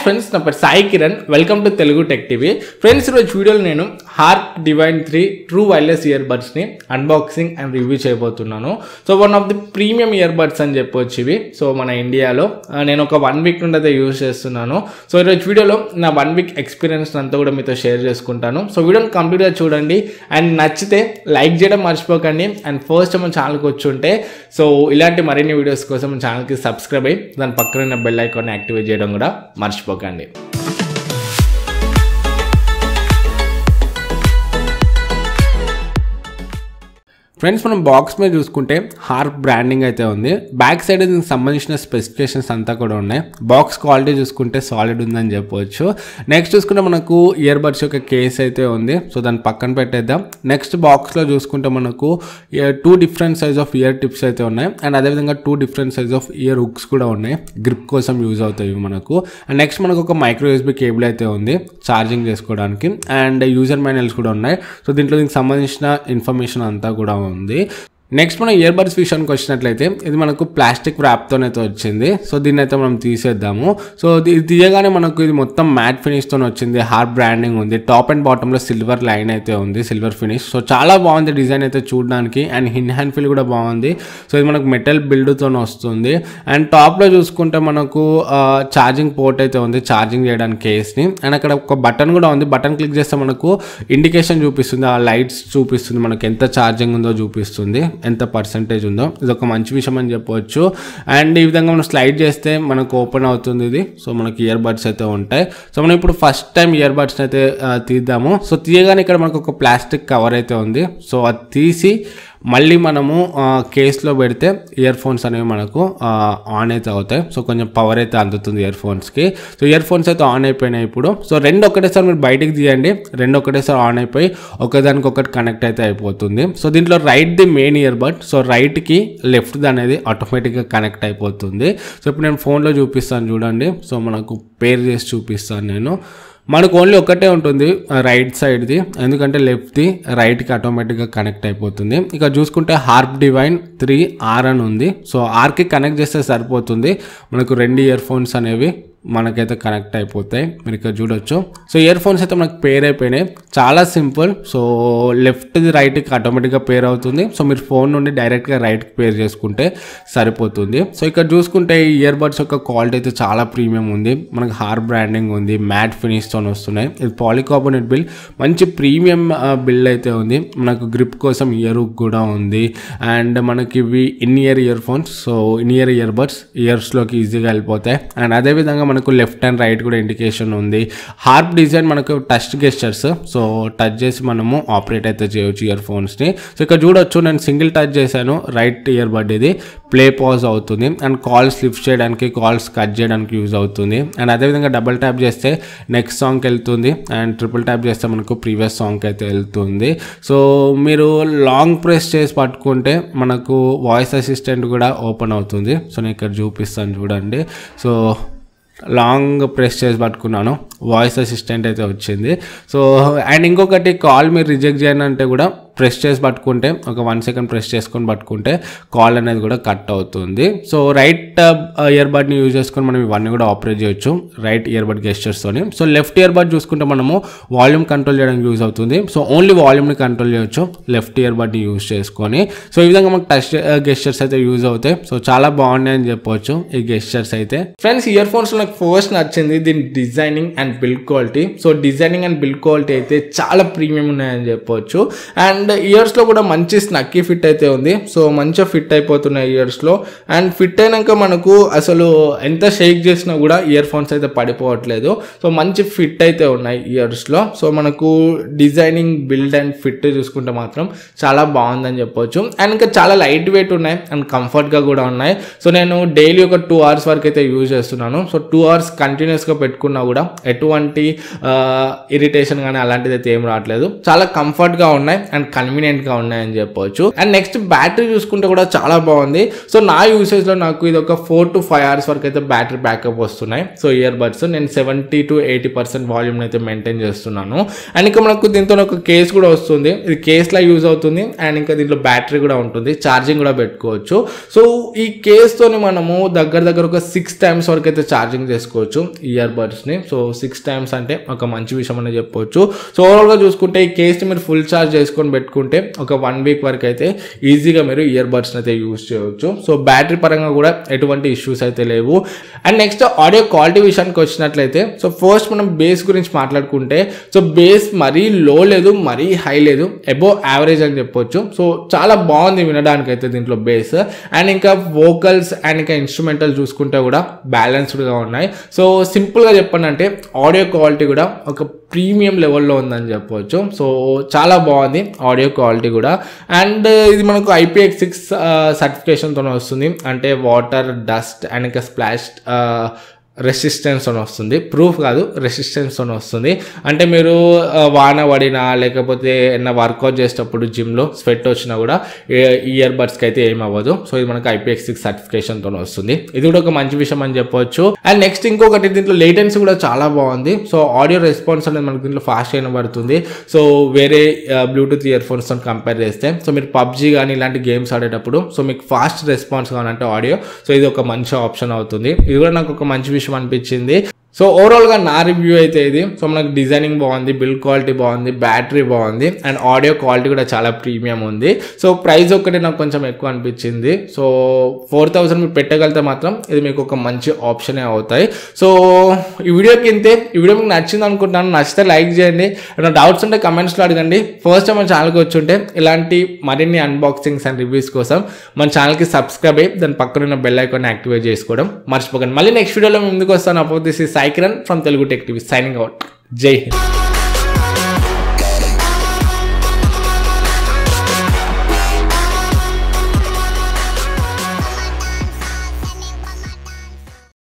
friends నా పేరు Sai Kiran welcome to Telugu tech TV friends ఈరోజు వీడియోలో నేను Hark divine three true wireless ear బడ్స్ని అన్బాక్సింగ్ అండ్ రివ్యూ చేయబోతున్నాను so one of the premium ear buds అని చెప్పొచ్చు ఇవి సో మన ఇండియాలో ఆ, నేను ఒక వన్ వీక్ నుండి అయితే యూజ్ చేస్తున్నాను సో ఈరోజు వీడియోలో నా వన్ వీక్ ఎక్స్పీరియన్స్ అంతా కూడా మీతో షేర్ చేసుకుంటాను సో వీడియోని కంప్లీట్గా చూడండి అండ్ నచ్చితే లైక్ చేయడం మర్చిపోకండి అండ్ ఫస్ట్ మన ఛానల్కి వచ్చి ఉంటే సో ఇలాంటి మరిన్ని వీడియోస్ కోసం మన ఛానల్కి సబ్స్క్రైబ్ అయ్యి దాని పక్కన ఉన్న బెల్ ఐకాన్ యాక్టివేట్ చేయడం కూడా మర్చిపోకండి ఫ్రెండ్స్ మనం బాక్స్ మీద చూసుకుంటే హార్ప్ బ్రాండింగ్ అయితే ఉంది బ్యాక్ సైడ్ దీనికి సంబంధించిన స్పెసిఫికేషన్స్ అంతా కూడా ఉన్నాయి బాక్స్ క్వాలిటీ చూసుకుంటే సాలిడ్ ఉందని చెప్పవచ్చు నెక్స్ట్ చూసుకుంటే మనకు ఇయర్ బడ్స్ యొక్క కేస్ అయితే ఉంది సో దాన్ని పక్కన పెట్టేద్దాం నెక్స్ట్ బాక్స్లో చూసుకుంటే మనకు two different size of ear tips అయితే ఉన్నాయి అండ్ అదేవిధంగా two different size of ear hooks కూడా ఉన్నాయి గ్రిప్ కోసం యూజ్ అవుతాయి ఇవి మనకు అండ్ నెక్స్ట్ మనకు ఒక మైక్రో యూఎస్బీ కేబుల్ అయితే ఉంది ఛార్జింగ్ చేసుకోవడానికి అండ్ యూజర్ మాన్యువల్స్ కూడా ఉన్నాయి సో దీంట్లో దీనికి సంబంధించిన ఇన్ఫర్మేషన్ అంతా కూడా ఉంది నెక్స్ట్ మనం ఇయర్ బడ్స్ విషయానికి వచ్చినట్లయితే ఇది మనకు ప్లాస్టిక్ ర్యాప్తోనైతే వచ్చింది సో దీన్ని అయితే మనం తీసేద్దాము సో ఇది తీయగానే మనకు ఇది మొత్తం మ్యాట్ ఫినిష్తో వచ్చింది హార్డ్ బ్రాండింగ్ ఉంది టాప్ అండ్ బాటంలో సిల్వర్ లైన్ అయితే ఉంది సిల్వర్ ఫినిష్ సో చాలా బాగుంది డిజైన్ అయితే చూడడానికి అండ్ హిన్ హ్యాండ్ ఫీల్ కూడా బాగుంది సో ఇది మనకు మెటల్ బిల్డ్తో వస్తుంది అండ్ టాప్లో చూసుకుంటే మనకు ఛార్జింగ్ పోర్ట్ అయితే ఉంది ఛార్జింగ్ చేయడానికి కేస్ని అండ్ అక్కడ ఒక బటన్ కూడా ఉంది బటన్ క్లిక్ చేస్తే మనకు ఇండికేషన్ చూపిస్తుంది ఆ లైట్స్ చూపిస్తుంది మనకు ఎంత ఛార్జింగ్ ఉందో చూపిస్తుంది ఎంత పర్సంటేజ్ ఉందో ఇది ఒక మంచి విషయం అని చెప్పవచ్చు అండ్ ఈ విధంగా మనం స్లైడ్ చేస్తే మనకు ఓపెన్ అవుతుంది ఇది సో మనకి ఇయర్ బడ్స్ అయితే ఉంటాయి సో మనం ఇప్పుడు ఫస్ట్ టైం ఇయర్ బడ్స్ అయితే ఆ, తీద్దాము సో తీయగానే ఇక్కడ మనకు ఒక ప్లాస్టిక్ కవర్ అయితే ఉంది సో అది తీసి మళ్ళీ మనము కేస్లో పెడితే ఇయర్ ఫోన్స్ అనేవి మనకు ఆ, ఆన్ అయితే అవుతాయి సో కొంచెం పవర్ అయితే అందుతుంది ఇయర్ ఫోన్స్కి సో ఇయర్ ఫోన్స్ అయితే ఆన్ అయిపోయినాయి ఇప్పుడు సో రెండు ఒకటేసారి మీరు బయటికి తీయండి రెండు ఒకటేసారి ఆన్ అయిపోయి ఒకదానికి ఒకటి కనెక్ట్ అయితే అయిపోతుంది సో దీంట్లో right the main ear bud so రైట్కి లెఫ్ట్ అనేది ఆటోమేటిక్గా కనెక్ట్ అయిపోతుంది సో ఇప్పుడు నేను ఫోన్లో చూపిస్తాను చూడండి సో మనకు పేర్ చేసి చూపిస్తాను నేను మనకు ఓన్లీ ఒకటే ఉంటుంది రైట్ సైడ్ది ఎందుకంటే లెఫ్ట్ది రైట్కి ఆటోమేటిక్గా కనెక్ట్ అయిపోతుంది ఇక చూసుకుంటే హార్ప్ డివైన్ త్రీ ఆర్ అని ఉంది సో ఆర్కి కనెక్ట్ చేస్తే సరిపోతుంది మనకు రెండు ఇయర్ ఫోన్స్ అనేవి మనకైతే కనెక్ట్ అయిపోతాయి మీరు ఇక్కడ చూడొచ్చు సో ఇయర్ ఫోన్స్ అయితే మనకు పేర్ అయిపోయినాయి చాలా సింపుల్ సో లెఫ్ట్ది రైట్కి ఆటోమేటిక్గా పేర్ అవుతుంది సో మీరు ఫోన్ నుండి డైరెక్ట్గా రైట్కి పేర్ చేసుకుంటే సరిపోతుంది సో ఇక్కడ చూసుకుంటే ఈ ఇయర్ బడ్స్ యొక్క క్వాలిటీ అయితే చాలా ప్రీమియం ఉంది మనకు హార్ బ్రాండింగ్ ఉంది మ్యాట్ ఫినిష్తో వస్తున్నాయి ఇది పాలికార్బోనేట్ బిల్ మంచి ప్రీమియం బిల్డ్ అయితే ఉంది మనకు గ్రిప్ కోసం ఇయర్ కూడా ఉంది అండ్ మనకి ఇవి in ear ear phones so in ear ear buds ఇయర్స్లోకి ఈజీగా వెళ్ళిపోతాయి అండ్ అదేవిధంగా మనకు లెఫ్ట్ అండ్ రైట్ కూడా ఇండికేషన్ ఉంది హార్ప్ డిజైన్ మనకు టచ్ గెస్టర్స్ సో టచ్ చేసి మనము ఆపరేట్ అయితే చేయొచ్చు ఇయర్ ఫోన్స్ని సో ఇక్కడ చూడొచ్చు నేను సింగిల్ టచ్ చేశాను రైట్ ఇయర్ బడ్ ఇది ప్లే పాజ్ అవుతుంది అండ్ కాల్స్ లిఫ్ట్ చేయడానికి కాల్స్ కట్ చేయడానికి యూజ్ అవుతుంది అండ్ అదేవిధంగా డబుల్ ట్యాప్ చేస్తే నెక్స్ట్ సాంగ్కి వెళ్తుంది అండ్ ట్రిపుల్ ట్యాప్ చేస్తే మనకు ప్రీవియస్ సాంగ్కి అయితే వెళ్తుంది సో మీరు లాంగ్ ప్రెస్ చేసి పట్టుకుంటే మనకు వాయిస్ అసిస్టెంట్ కూడా ఓపెన్ అవుతుంది సో నేను ఇక్కడ చూపిస్తాను చూడండి సో లాంగ్ ప్రెస్ చేసి పట్టుకున్నాను వాయిస్ అసిస్టెంట్ అయితే వచ్చింది సో అండ్ ఇంకొకటి కాల్ మీరు రిజెక్ట్ చేయను అంటే కూడా ప్రెస్ చేసి పట్టుకుంటే ఒక వన్ సెకండ్ ప్రెస్ చేసుకొని పట్టుకుంటే కాల్ అనేది కూడా కట్ అవుతుంది సో రైట్ ఇయర్ బడ్ని యూజ్ చేసుకొని మనం ఇవన్నీ కూడా ఆపరేట్ చేయొచ్చు రైట్ ఇయర్ బడ్ గెస్టర్స్తోని సో లెఫ్ట్ ఇయర్ బడ్ చూసుకుంటే మనము వాల్యూమ్ కంట్రోల్ చేయడానికి యూజ్ అవుతుంది సో ఓన్లీ వాల్యూమ్ని కంట్రోల్ చేయొచ్చు లెఫ్ట్ ఇయర్ బడ్ని యూజ్ చేసుకొని సో ఈ విధంగా మనకు టచ్ గెస్టర్స్ అయితే యూజ్ అవుతాయి సో చాలా బాగున్నాయి అని చెప్పవచ్చు ఈ గెస్టర్స్ అయితే ఫ్రెండ్స్ ఇయర్ ఫోన్స్ నాకు ఫస్ట్ నచ్చింది దీని designing and build quality so designing and build quality అయితే చాలా ప్రీమియం ఉన్నాయని చెప్పవచ్చు అండ్ ఇయర్స్లో కూడా మంచి స్నక్కీ ఫిట్ అయితే ఉంది సో మంచిగా ఫిట్ అయిపోతున్నాయి ఇయర్స్లో అండ్ ఫిట్ అయినాక మనకు అసలు ఎంత షేక్ చేసినా కూడా ఇయర్ ఫోన్స్ అయితే పడిపోవట్లేదు సో మంచి ఫిట్ అయితే ఉన్నాయి ఇయర్స్లో సో మనకు డిజైనింగ్ బిల్డ్ అండ్ ఫిట్ చూసుకుంటే మాత్రం చాలా బాగుందని చెప్పొచ్చు అండ్ ఇంకా చాలా లైట్ వెయిట్ ఉన్నాయి అండ్ కంఫర్ట్గా కూడా ఉన్నాయి సో నేను డైలీ ఒక టూ అవర్స్ వరకు అయితే యూజ్ చేస్తున్నాను సో టూ అవర్స్ కంటిన్యూస్గా పెట్టుకున్నా కూడా ఎటువంటి ఇరిటేషన్ కానీ అలాంటిది అయితే ఏం రావట్లేదు చాలా కంఫర్ట్గా ఉన్నాయి అండ్ కన్వీనియంట్గా ఉన్నాయని చెప్పొచ్చు అండ్ నెక్స్ట్ బ్యాటరీ చూసుకుంటే కూడా చాలా బాగుంది సో నా యూసేజ్లో నాకు ఇది ఒక ఫోర్ టు ఫైవ్ అవర్స్ వరకు అయితే బ్యాటరీ బ్యాకప్ వస్తున్నాయి సో ఇయర్ బడ్స్ నేను seventy to eighty percent volume అయితే మెయింటైన్ చేస్తున్నాను అండ్ ఇంకా మనకు దీంతో ఒక కేస్ కూడా వస్తుంది ఇది కేస్లా యూజ్ అవుతుంది అండ్ ఇంకా దీంట్లో బ్యాటరీ కూడా ఉంటుంది ఛార్జింగ్ కూడా పెట్టుకోవచ్చు సో ఈ కేస్తోని మనము దగ్గర దగ్గర ఒక సిక్స్ టైమ్స్ వరకు అయితే ఛార్జింగ్ చేసుకోవచ్చు ఇయర్ బడ్స్ని సో సిక్స్ టైమ్స్ అంటే ఒక మంచి విషయం అని చెప్పొచ్చు సో ఓవరాల్గా చూసుకుంటే ఈ కేస్ని మీరు ఫుల్ ఛార్జ్ చేసుకొని పెట్టుకుంటే ఒక వన్ వీక్ వరకు అయితే ఈజీగా మీరు ఇయర్ బడ్స్ని అయితే యూజ్ చేయవచ్చు సో బ్యాటరీ పరంగా కూడా ఎటువంటి ఇష్యూస్ అయితే లేవు అండ్ నెక్స్ట్ ఆడియో క్వాలిటీ విషయానికి వచ్చినట్లయితే సో ఫస్ట్ మనం బేస్ గురించి మాట్లాడుకుంటే సో బేస్ మరీ లో లేదు మరీ హై లేదు అబో యావరేజ్ అని చెప్పొచ్చు సో చాలా బాగుంది వినడానికి అయితే దీంట్లో బేస్ అండ్ ఇంకా వోకల్స్ అండ్ ఇంకా ఇన్స్ట్రుమెంటల్ చూసుకుంటే కూడా బ్యాలెన్స్డ్గా ఉన్నాయి సో సింపుల్గా చెప్పండి అంటే ఆడియో క్వాలిటీ కూడా ఒక ప్రీమియం లెవెల్లో ఉందని చెప్పవచ్చు సో చాలా బాగుంది ఆడియో క్వాలిటీ కూడా అండ్ ఇది మనకు ఐపీఎక్స్ సిక్స్ సర్టిఫికేషన్తో వస్తుంది అంటే వాటర్ డస్ట్ అండ్ ఇంకా స్ప్లాష్ రెసిస్టెన్స్ అని వస్తుంది ప్రూఫ్ కాదు రెసిస్టెన్స్ అని వస్తుంది అంటే మీరు ఆ, వాన పడినా లేకపోతే ఏమైనా వర్కౌట్ చేసేటప్పుడు జిమ్లో స్వెట్ వచ్చినా కూడా ఇయర్ బడ్స్కి అయితే ఏం అవ్వదు సో ఇది మనకు ఐపీఎక్స్ సిక్స్ సర్టిఫికేషన్తో వస్తుంది ఇది కూడా ఒక మంచి విషయం అని చెప్పొచ్చు అండ్ నెక్స్ట్ ఇంకొకటి దీంట్లో లేటెన్సీ కూడా చాలా బాగుంది సో ఆడియో రెస్పాన్స్ అనేది మనకు దీంట్లో ఫాస్ట్ అయిన పడుతుంది సో వేరే బ్లూటూత్ ఇయర్ ఫోన్స్తో కంపేర్ చేస్తే సో మీరు పబ్జీ కానీ ఇలాంటి గేమ్స్ ఆడేటప్పుడు సో మీకు ఫాస్ట్ రెస్పాన్స్ కావాలంటే ఆడియో సో ఇది ఒక మంచి ఆప్షన్ అవుతుంది ఇది కూడా నాకు ఒక మంచి విషయం అనిపించింది సో ఓవరాల్గా నా రివ్యూ అయితే ఇది సో మనకు డిజైనింగ్ బాగుంది బిల్డ్ క్వాలిటీ బాగుంది బ్యాటరీ బాగుంది అండ్ ఆడియో క్వాలిటీ కూడా చాలా ప్రీమియం ఉంది సో ప్రైస్ ఒక్కటి నాకు కొంచెం ఎక్కువ అనిపించింది సో ఫోర్ థౌసండ్ మీరు పెట్టగలిగితే మాత్రం ఇది మీకు ఒక మంచి ఆప్షనే అవుతాయి సో ఈ వీడియోకి ఇంతే ఈ వీడియో మీకు నచ్చింది అనుకుంటున్నాను నచ్చితే లైక్ చేయండి ఏమైనా డౌట్స్ ఉంటే కమెంట్స్లో అడగండి ఫస్ట్ టైం మన ఛానల్కి వచ్చి ఉంటే ఇలాంటి మరిన్ని అన్బాక్సింగ్స్ అండ్ రివ్యూస్ కోసం మన ఛానల్కి సబ్స్క్రైబ్ అయ్యి దాని పక్కన ఉన్న బెల్ ఐకాన్ యాక్టివేట్ చేసుకోవడం మర్చిపోకండి మళ్ళీ నెక్స్ట్ వీడియోలో మేము ముందుకు వస్తాను అపోజ్ దిస్ ఈ Saikiran from Telugu tech TV signing out Jai Hind